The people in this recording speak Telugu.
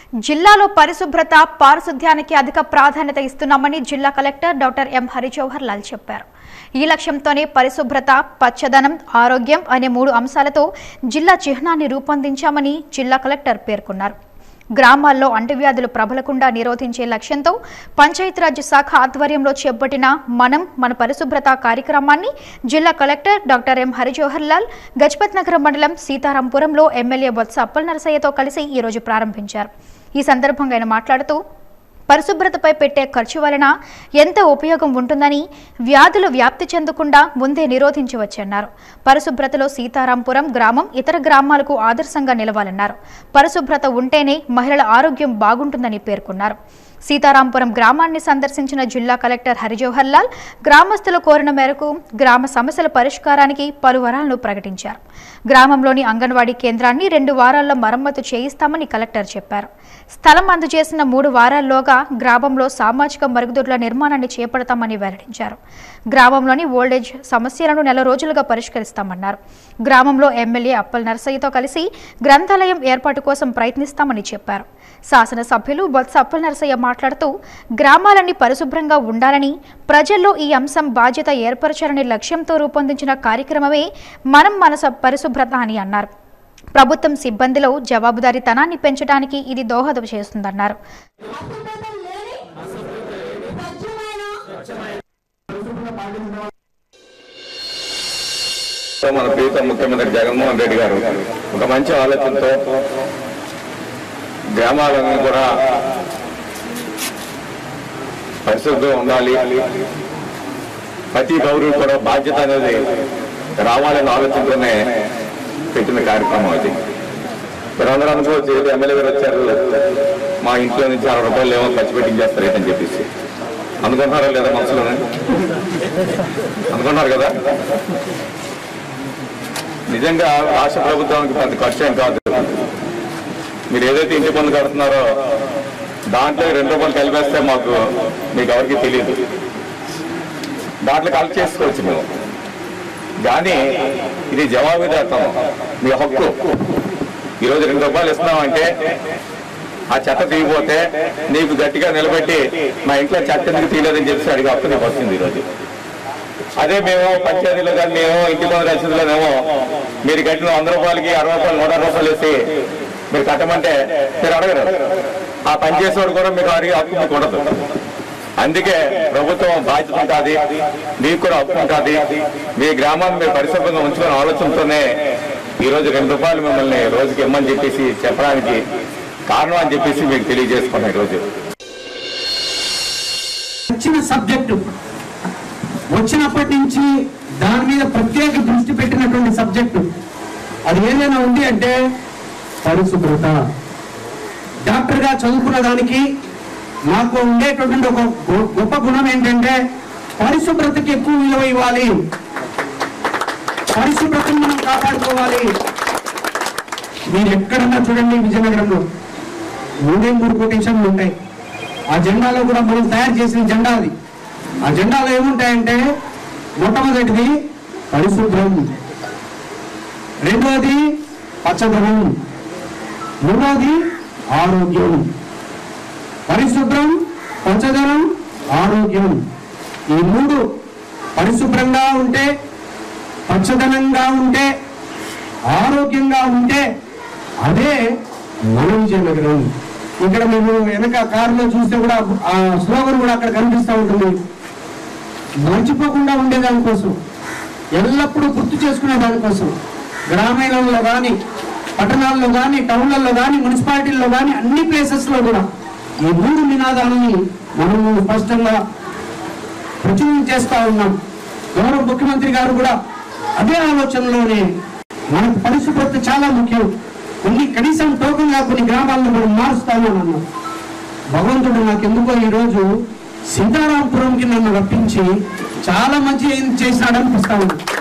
జిల్లాలో పరిశుభ్రత పారిశుధ్యానికి అధిక ప్రాధాన్యత ఇస్తున్నామని జిల్లా collector doctor M Harijawahar Lal చెప్పారు ఈ లక్ష్యంతోనే పరిశుభ్రత పచ్చదనం ఆరోగ్యం అనే మూడు అంశాలతో జిల్లా చిహ్నాన్ని రూపొందించామని జిల్లా కలెక్టర్ పేర్కొన్నారు గ్రామాల్లో అంటువ్యాధులు ప్రబలకుండా నిరోధించే లక్ష్యంతో పంచాయతీరాజ్ శాఖ ఆధ్వర్యంలో చేపట్టిన మనం మన పరిశుభ్రత కార్యక్రమాన్ని జిల్లా collector doctor M Harijawahar Lal Gajapathinagaram మండలం సీతారాంపురంలో ఎమ్మెల్యే బొత్స అప్పల్ నరసయ్యతో కలిసి ఈరోజు ప్రారంభించారు ఈ సందర్భంగా ఆయన మాట్లాడుతూ పరిశుభ్రతపై పెట్టే ఖర్చు వలన ఎంత ఉపయోగం ఉంటుందని వ్యాధులు వ్యాప్తి చెందకుండా ముందే నిరోధించవచ్చన్నారు పరిశుభ్రతలో సీతారాంపురం గ్రామం ఇతర గ్రామాలకు ఆదర్శంగా నిలవాలన్నారు పరిశుభ్రత ఉంటేనే మహిళల ఆరోగ్యం బాగుంటుందని పేర్కొన్నారు సీతారాంపురం గ్రామాన్ని సందర్శించిన జిల్లా కలెక్టర్ హరిజవహర్ లాల్ గ్రామస్తుల కోరిన మేరకు గ్రామ సమస్యల పరిష్కారానికి పలు వరాలను ప్రకటించారు గ్రామంలోని అంగన్వాడీ కేంద్రాన్ని రెండు వారాల్లో మరమ్మతు చేయిస్తామని కలెక్టర్ చెప్పారు స్థలం అందజేసిన మూడు వారాల్లోగా గ్రామంలో సామాజిక మరుగుదొడ్ల నిర్మాణాన్ని చేపడతామని వెల్లడించారు గ్రామంలోని ఓల్డేజ్ సమస్యలను నెల రోజులుగా పరిష్కరిస్తామన్నారు గ్రామంలో ఎమ్మెల్యే అప్పల్ నరసయ్యతో కలిసి గ్రంథాలయం ఏర్పాటు కోసం ప్రయత్నిస్తామని చెప్పారు శాసనసభ్యులు బొత్స అప్పల్ నరసయ్య మాట్లాడుతూ గ్రామాలన్నీ పరిశుభ్రంగా ఉండాలని ప్రజల్లో ఈ అంశం బాధ్యత ఏర్పరచాలనే లక్ష్యంతో రూపొందించిన కార్యక్రమమే మనం మన స- పరిశుభ్రత అని అన్నారు ప్రభుత్వం సిబ్బందిలో జవాబుదారీతనాన్ని పెంచడానికి ఇది దోహదం చేస్తుందన్నారు అసభ్యతం లేని స్వచ్ఛమైన సో మన ప్రీతం ముఖ్యమంత్రి జగన్మోహన్ రెడ్డి గారు ఒక మంచి ఆలోచనతో గ్రామాలన్నీ కూడా పరిశుభ్రంగా ఉండాలి ప్రతి పౌరుడు కూడా బాధ్యత అనేది రావాలనే ఆలోచనతోనే పెట్టిన కార్యక్రమం అది మీరు అందరూ అనుకోవచ్చు ఏదో ఎమ్మెల్యే గారు వచ్చారు మా ఇంట్లో నుంచి అరవై రూపాయలు ఏమో ఖర్చు పెట్టించేస్తారు అని చెప్పేసి అనుకుంటున్నారా లేదా మనసులోనే అనుకున్నారు కదా నిజంగా రాష్ట్ర ప్రభుత్వానికి పెద్ద ఖర్చు ఏం కాదు మీరు ఏదైతే ఇంటి పన్ను కడుతున్నారో దాంట్లో రెండు రూపాయలు కలిపేస్తే మాకు మీకు ఎవరికి తెలియదు దాంట్లో కలెక్ట్ చేసుకోవచ్చు మేము కానీ ఇది జవాబుదారితనం మీ హక్కు ఈరోజు రెండు రూపాయలు ఇస్తున్నామంటే ఆ చెత్త తీయపోతే నీకు గట్టిగా నిలబెట్టి మా ఇంట్లో చెత్త ఎందుకు తీయలేదని చెప్పి అడిగే హక్కు నీకు వస్తుంది ఈరోజు అదే మేము పంచాయతీలో కానీ మేము ఇంటి పన్ను రసీదులోనేమో మీరు కట్టిన వంద రూపాయలకి అరవై రూపాయలు నూట అరవై రూపాయలు వేసి మీరు కట్టమంటే మీరు అడగరు ఆ పని చేసేవాడు కూడా మీకు అడిగే హక్కు మీకు ఉండదు అందుకే ప్రభుత్వం బాధ్యత ఉంటుంది మీకు కూడా హక్కు ఉంటుంది మీ గ్రామాన్ని మీరు పరిశుభ్రంగా ఉంచుకునే ఆలోచనతోనే ఈ రోజు రెండు రూపాయలు మిమ్మల్ని రోజుకి ఇమ్మని చెప్పేసి చెప్పడానికి కారణం అని చెప్పేసి మీకు తెలియజేసుకున్నాం ఈరోజు వచ్చిన సబ్జెక్టు వచ్చినప్పటి నుంచి దాని మీద ప్రత్యేక దృష్టి పెట్టినటువంటి సబ్జెక్టు అది ఏదైనా ఉంది అంటే పరిశుభ్రత డాక్టర్గా చదువుకున్న దానికి నాకు ఉండేటటువంటి ఒక గొ- గొప్ప గుణం ఏంటంటే పరిశుభ్రతకి ఎక్కువ విలువ ఇవ్వాలి పరిశుభ్రతను మనం కాపాడుకోవాలి మీరు ఎక్కడన్నా చూడండి విజయనగరంలో మూడే మూడు కొటేషన్లు ఉంటాయి ఆ జెండాలో కూడా మనం తయారు చేసిన జెండా అది ఆ జెండాలో ఏముంటాయంటే మొట్టమొదటిది పరిశుభ్రం రెండవది పచ్చదనం మూడవది ఆరోగ్యం పరిశుభ్రం పచ్చదనం ఆరోగ్యం ఈ మూడు పరిశుభ్రంగా ఉంటే పచ్చదనంగా ఉంటే ఆరోగ్యంగా ఉంటే అదే మన విజయనగరం ఇక్కడ మేము వెనక కారులో చూస్తే కూడా ఆ స్లోగన్ కూడా అక్కడ కనిపిస్తూ ఉంటుంది మర్చిపోకుండా ఉండే దానికోసం ఎల్లప్పుడూ గుర్తు చేసుకునే దానికోసం గ్రామీణంలో కానీ పట్టణాల్లో కానీ టౌన్లలో కానీ మున్సిపాలిటీల్లో కానీ అన్ని ప్లేసెస్లో కూడా ఈ మూడు నినాదాలని మనము స్పష్టంగా ప్రచురణ చేస్తా ఉన్నాం గౌరవ ముఖ్యమంత్రి గారు కూడా అదే ఆలోచనలోనే మనకు పరిశుభ్రత చాలా ముఖ్యం కొన్ని కనీసం టోకంగా కొన్ని గ్రామాలను మనం మారుస్తామని అన్నాం భగవంతుడు నాకెందుకో ఈరోజు సీతారాంపురంకి నన్ను రప్పించి చాలా మంచి ఏం చేసినాడు అనిపిస్తా ఉంది